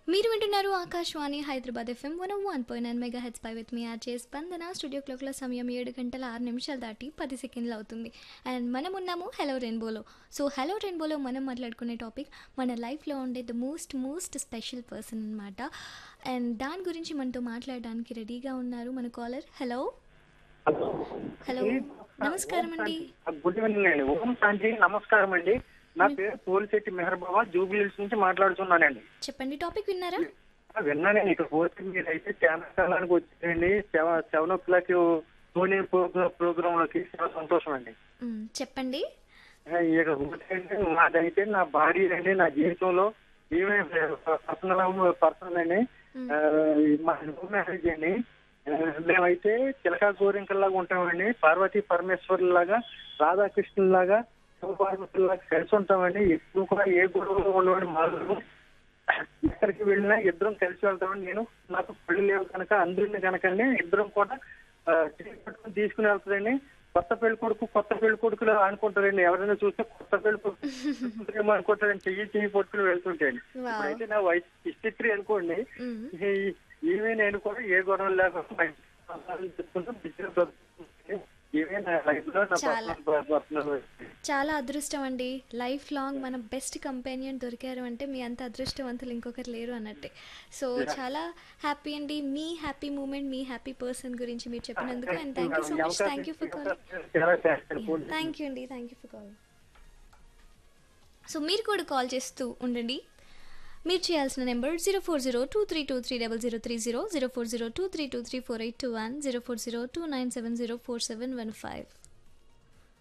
మీరు వింటున్నారు Akashvani Hyderabad FM one one point nine mega heads pi with me RJ స్పందన studio క్లాక్ల సమయం ఏడు గంటల ఆరు నిమిషాలు దాటి పది సెకండ్లు అవుతుంది అండ్ మనం ఉన్నాము హలో రెయిన్బోలో సో హలో రెయిన్బోలో మనం మాట్లాడుకునే టాపిక్ మన లైఫ్లో ఉండే the most most special person అనమాట అండ్ దాని గురించి మనతో మాట్లాడడానికి రెడీగా ఉన్నారు మన కాలర్ హలో హలో నమస్కారం అండి గుడ్ ఈవినింగ్ అండి ఓం శాంతి నమస్కారం అండి నా పేరు పోలిశెట్టి మెహర్ బాబా జూబిలీస్ నుంచి మాట్లాడుతున్నానండి చెప్పండి టాపిక్ విన్నారా ఆ, విన్నానండి ఇక్కడ పోతే మీరు అయితే చాలా కాలానికి వచ్చారండి seven seven o'clock Tony program లోకి చాలా సంతోషం అండి మ్, చెప్పండి ఆ, ఇక పోతే నాదైతే నా భార్య అండి నా జీవితంలో ఈమె పర్సనల్ పర్సనల్ అండి ఆ, మా లవ్ మ్యారేజ్ అండి ఆ, మేమైతే చిలకా గోరింకల్లాగా ఉంటామండి పార్వతీ పరమేశ్వరులాగా రాధాకృష్ణులాగా శివపార్వతులాగా కలిసి ఉంటామండి ఎప్పుడు కూడా ఏ గొడవలు ఉండవండి మాలో ఎక్కడికి వెళ్ళినా ఇద్దరం కలిసి వెళ్తామండి నేను నాకు పెళ్లి లేవు కనుక అందరిని కనుకండి ఇద్దరం కూడా ఆ, చేయి పట్టుకుని తీసుకుని వెళ్తాదండి కొత్త పెళ్లి కొడుకు కొత్త పెళ్లి కొడుకులు అనుకుంటారండి ఎవరైనా చూస్తే కొత్త పెళ్లి కొడుకు ఏమో అనుకుంటారండి చెయ్యి చెయ్యి పట్టుకుని వెళ్తుంటాయండి Wow. ఇప్పుడైతే నా వయసు సిక్స్టీ త్రీ అనుకోండి మ్, ఈ- ఈమె నేను కూడా ఏ గొడవలు లేకుండా మా ఇంట్లో సంసారం చేసుకుంటూ బిజినెస్ బ్రతుకుతున్నాను. ఈమె నా లైఫ్ లో నా చాలా. పర్సనల్ పర్సనల్ చాలా అదృష్టం అండి లైఫ్ లాంగ్ మన బెస్ట్ కంపెనియన్ దొరికారు అంటే మీ అంత అదృష్టవంతులు ఇంకొకరు లేరు అన్నట్టే సో చాలా హ్యాపీ అండి మీ హ్యాపీ మూమెంట్ మీ హ్యాపీ పర్సన్ గురించి మీరు చెప్పినందుకు and thank you so much thank you for calling చాలా థ్యాంక్స్ అండి థ్యాంక్ యూ అండి thank you for calling so మీరు కూడా కాల్ చేస్తూ ఉండండి మీరు చేయాల్సిన number zero four zero two three two three double zero three zero zero four zero two three two three four eight two one zero four zero two nine seven zero four seven one five